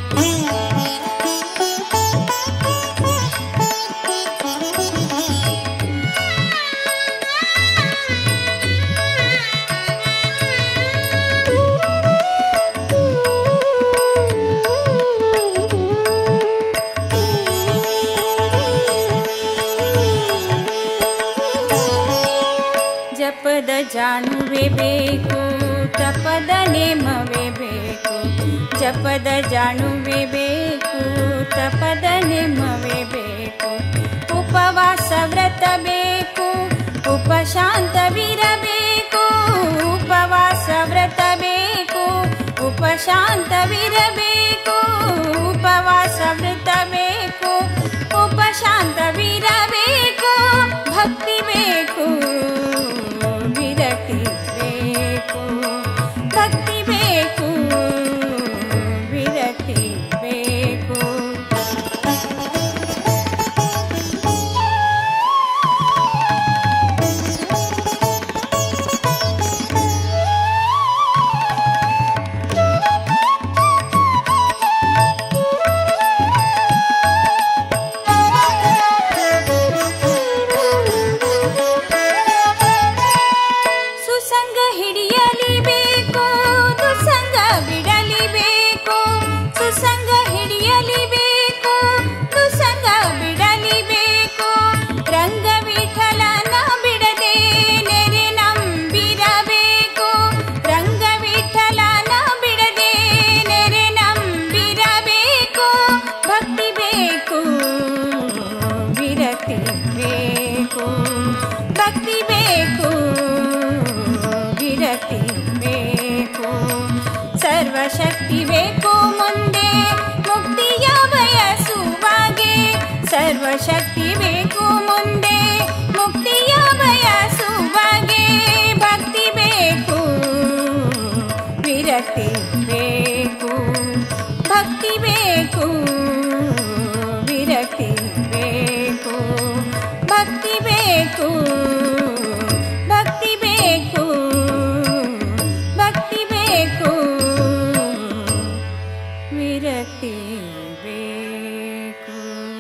ಜಪದ ಜಾಣುವೆ ಬೇಕು ತಪದ ನೇಮವೇ ಬೇಕು ಜಪದ ಜಾಣುವೆ ಬೇಕು ತಪದ ನೇಮವೇ ಬೇಕು ಉಪವಾಸ ವ್ರತ ಬೇಕು ಉಪಶಾಂತವಿರಬೇಕು ಉಪವಾಸ ವ್ರತ ಬೇಕು ಉಪಶಾಂತವಿರಬೇಕು ಉಪವಾಸ ವ್ರತ ಬೇಕು ಉಪಶಾಂತವಿರಬೇಕು ಭಕ್ತಿ ಬೇಕು ವಿರಕ್ತಿ ಬೇಕು ಭಕ್ತಿ ಬೇಕು ವಿರಕ್ತಿ ಬೇಕು ಸುಸಂಗ ಹಿಡಿಯಲಿ ಬೇಕು ದುಸಂಗ ಬಿಡಲಿ ಬೇಕು ಸುಸಂಗ ಹಿಡಿಯಲಿ ಬೇಕು ದುಸಂಗ ಬಿಡಲಿ ಬೇಕು ರಂಗ ವಿಠಲನ ಬಿಡದೆ ನೆರೆ ನಂಬಿರಬೇಕು ರಂಗ ವಿಠಲನ ಬಿಡದೆ ನೆರೆ ನಂಬಿರಬೇಕು ಭಕ್ತಿ ಬೇಕು ವಿರಕ್ತಿ ಬೇಕು ಭಕ್ತಿ ಬೇಕು ವಿರಕ್ತಿ ಬೇಕು ಸರ್ವಶಕ್ತಿ ಬೇಕು ಮುಂದೆ ಮುಕ್ತಿಯ ಬಯಸುವಾಗೆ ಸರ್ವಶಕ್ತಿ ಬೇಕು ಮುಂದೆ ಮುಕ್ತಿಯ ಬಯಸುವಾಗೆ ಭಕ್ತಿ ಬೇಕು ವಿರಕ್ತಿ ಬೇಕು ಭಕ್ತಿ ಬೇಕು ವಿರಕ್ತಿ ಬೇಕು ಭಕ್ತಿ ಬೇಕು ಭಕ್ತಿ ಬೇಕು ಭಕ್ತಿ ಬೇಕು ವಿರಕ್ತಿ ಬೇಕು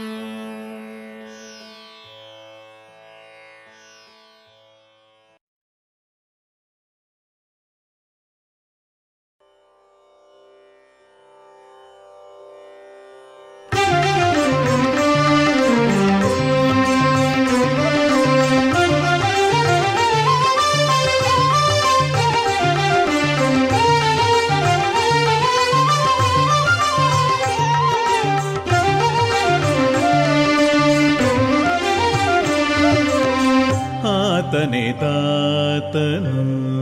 ಆತನೆ ತಾತನು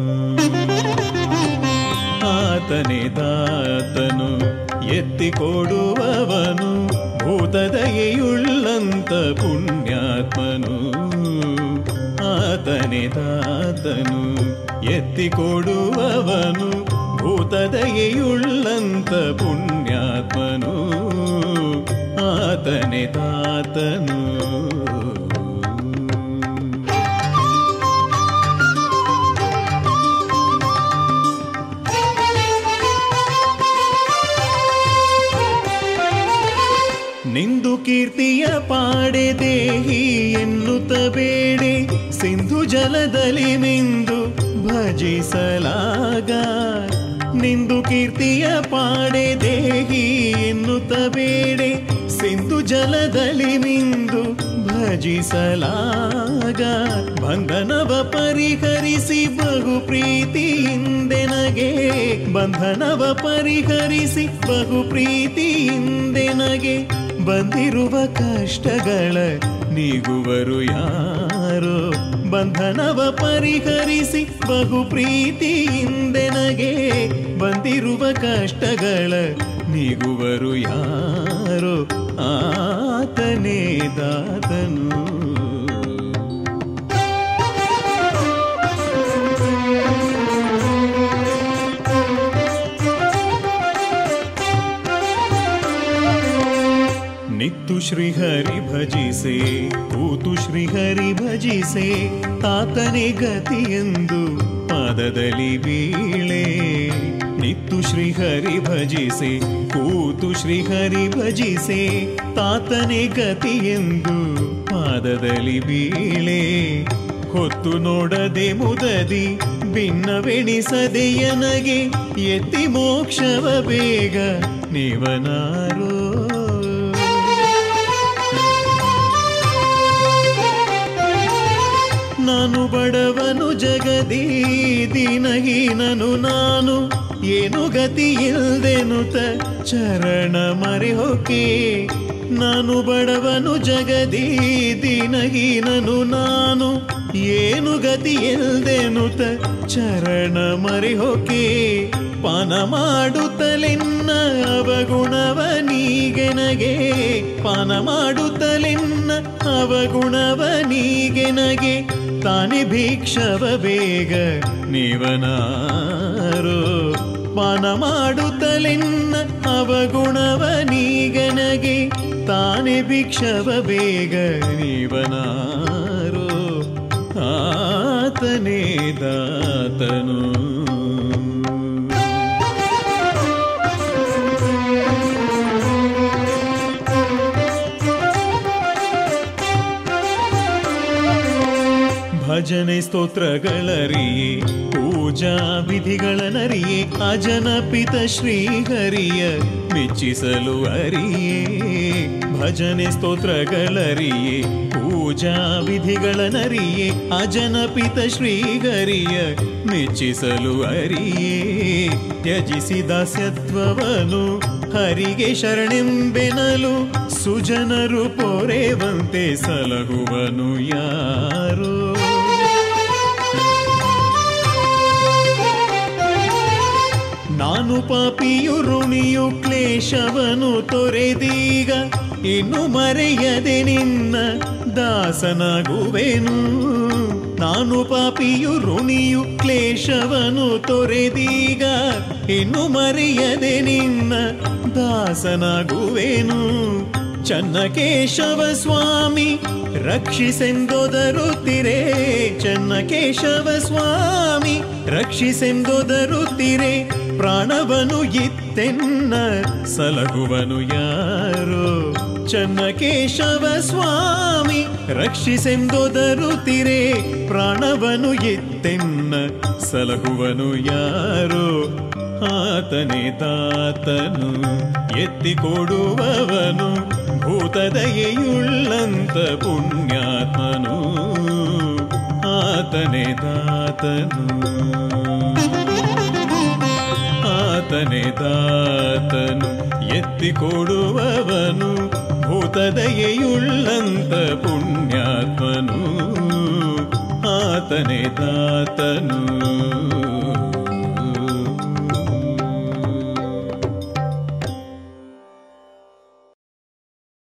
ಆತನೆ ತಾತನು ಎತ್ತಿಕೊಡುವವನು ಭೂತದಗೆಯುಳ್ಳಂತ ಪುಣ್ಯಾತ್ಮನು ಆತನೆ ತಾತನು ಎತ್ತಿಕೊಡುವವನು ಭೂತದಗೆಯುಳ್ಳಂತ ಪುಣ್ಯಾತ್ಮನು ಆತನೆ ತಾತನು ಕೀರ್ತಿಯ ಪಾಡೆ ದೇಹಿ ಎನ್ನುತ್ತ ಬೇಡೆ ಸಿಂಧು ಜಲದಲ್ಲಿ ಮಿಂದು ಭಜಿಸಲಾಗ ನಿಂದು ಕೀರ್ತಿಯ ಪಾಡೆ ದೇಹಿ ಎನ್ನುತ್ತ ಬೇಡೆ ಸಿಂಧು ಜಲದಲ್ಲಿ ಮಿಂದು ಭಜಿಸಲಾಗ ಬಂಧನವ ಪರಿಹರಿಸಿ ಬಹು ಪ್ರೀತಿಯಿಂದೆನಗೆ ಬಂಧನವ ಪರಿಹರಿಸಿ ಬಹು ಪ್ರೀತಿಯಿಂದೆನಗೆ ಬಂದಿರುವ ಕಷ್ಟಗಳ ನೀಗುವರು ಯಾರೋ ಬಂಧನವ ಪರಿಹರಿಸಿ ಬಹು ಪ್ರೀತಿಯಿಂದೆನಗೆ ಬಂದಿರುವ ಕಷ್ಟಗಳ ನೀಗುವರು ಯಾರೋ ಆತನೇ ದಾತನು ನಿತ್ತು ಶ್ರೀಹರಿ ಭಜಿಸೆ ಕೂತು ಶ್ರೀಹರಿ ಭಜಿಸೆ ತಾತನೇ ಗತಿಯೆಂದು ಪಾದದಲ್ಲಿ ಬೀಳೆ ನಿತ್ತು ಶ್ರೀಹರಿ ಭಜಿಸೆ ಕೂತು ಶ್ರೀಹರಿ ಭಜಿಸೆ ತಾತನೇ ಗತಿಯೆಂದು ಪಾದದಲ್ಲಿ ಬೀಳೆ ಹೊತ್ತು ನೋಡದೆ ಮುದದಿ ಭಿನ್ನವೆಣಿಸದೆಯನಗೆ ಎತ್ತಿ ಮೋಕ್ಷವ ಬೇಗ ನೀವನಾರೋ ನಾನು ಬಡವನು ಜಗದಿ ದಿನಹೀನನು ನಾನು ಏನು ಗತಿ ಇಲ್ದೆನುತ ಚರಣ ಮರೆ ಹೊಕೆ ನಾನು ಬಡವನು ಜಗದಿ ದಿನಹೀನನು ನಾನು ಏನು ಗತಿ ಇಲ್ದೆನುತ ಚರಣ ಮರೆ ಹೊಕೆ ಪಾನ ಮಾಡುತ್ತಲೆನ್ನ ಅವಗುಣವ ನೀಗೆನಗೆ ಪಾನ ಮಾಡುತ್ತಲೆನ್ನ ಅವಗುಣವ ನೀಗೆನಗೆ ತಾನೇ ಭಿಕ್ಷವ ಬೇಗ ನೀವನಾರೋ ಪಾನ ಮಾಡುತ್ತಲೆನ್ನ ಅವಗುಣವ ನೀಗನಗೆ ತಾನೇ ಭಿಕ್ಷವ ಬೇಗ ನೀವನಾರೋ ಆತನೇ ದಾತನು ಭಜನೆ ಸ್ತೋತ್ರಗಳರಿಯೇ ಪೂಜಾ ವಿಧಿಗಳನರಿಯೇ ಅಜನಪಿತ ಶ್ರೀಹರಿಯ ಮೆಚ್ಚಿಸಲು ಅರಿಯೇ ಭಜನೆ ಸ್ತೋತ್ರಗಳರಿಯೇ ಪೂಜಾ ವಿಧಿಗಳನರಿಯೇ ಅಜನಪಿತ ಶ್ರೀಹರಿಯ ಮೆಚ್ಚಿಸಲು ಅರಿಯೇ ತ್ಯಜಿಸಿದ ಸತ್ವವನು ಹರಿಗೆ ಶರಣೆಂಬೆನಲು ಸುಜನರು ಪೊರೆವಂತೆ ಸಲಹುವನು ಯಾರೋ ನಾನು ಪಾಪಿಯು ಋಣಿಯು ಕ್ಲೇಶವನು ತೊರೆದೀಗ ಇನ್ನು ಮರೆಯದೆ ನಿನ್ನ ದಾಸನಾಗುವೆನು ನಾನು ಪಾಪಿಯು ಋಣಿಯು ಕ್ಲೇಶವನು ತೊರೆದೀಗ ಇನ್ನು ಮರೆಯದೆ ನಿನ್ನ ದಾಸನಾಗುವೆನು ಚನ್ನಕೇಶವ ಸ್ವಾಮಿ ರಕ್ಷಿಸೆಂದೊದರುತ್ತಿರೆ ಚನ್ನಕೇಶವ ಸ್ವಾಮಿ ರಕ್ಷಿಸೆಂದೊದರುತ್ತಿರೆ ಪ್ರಾಣವನು ಇತ್ತೆನ್ನ ಸಲಹುವನು ಯಾರೋ ಚನ್ನಕೇಶವ ಸ್ವಾಮಿ ರಕ್ಷಿಸೆಂದೊದರುತ್ತಿರೆ ಪ್ರಾಣವನು ಎತ್ತೆನ್ನ ಸಲಹುವನು ಯಾರೋ ಆತನೇ ತಾತನು ಎತ್ತಿ ಕೊಡುವವನು ಭೂತದಯೆಯುಳ್ಳಂತ ಪುಣ್ಯಾತ್ಮನು ಆತನೇ ತಾತನು ಆತನೇ ದಾತನು ಎತ್ತಿ ಕೊಡುವವನು ಭೂತದಯೆಯುಳ್ಳಂತ ಪುಣ್ಯಾತ್ಮನು ಆತನೇ ದಾತನು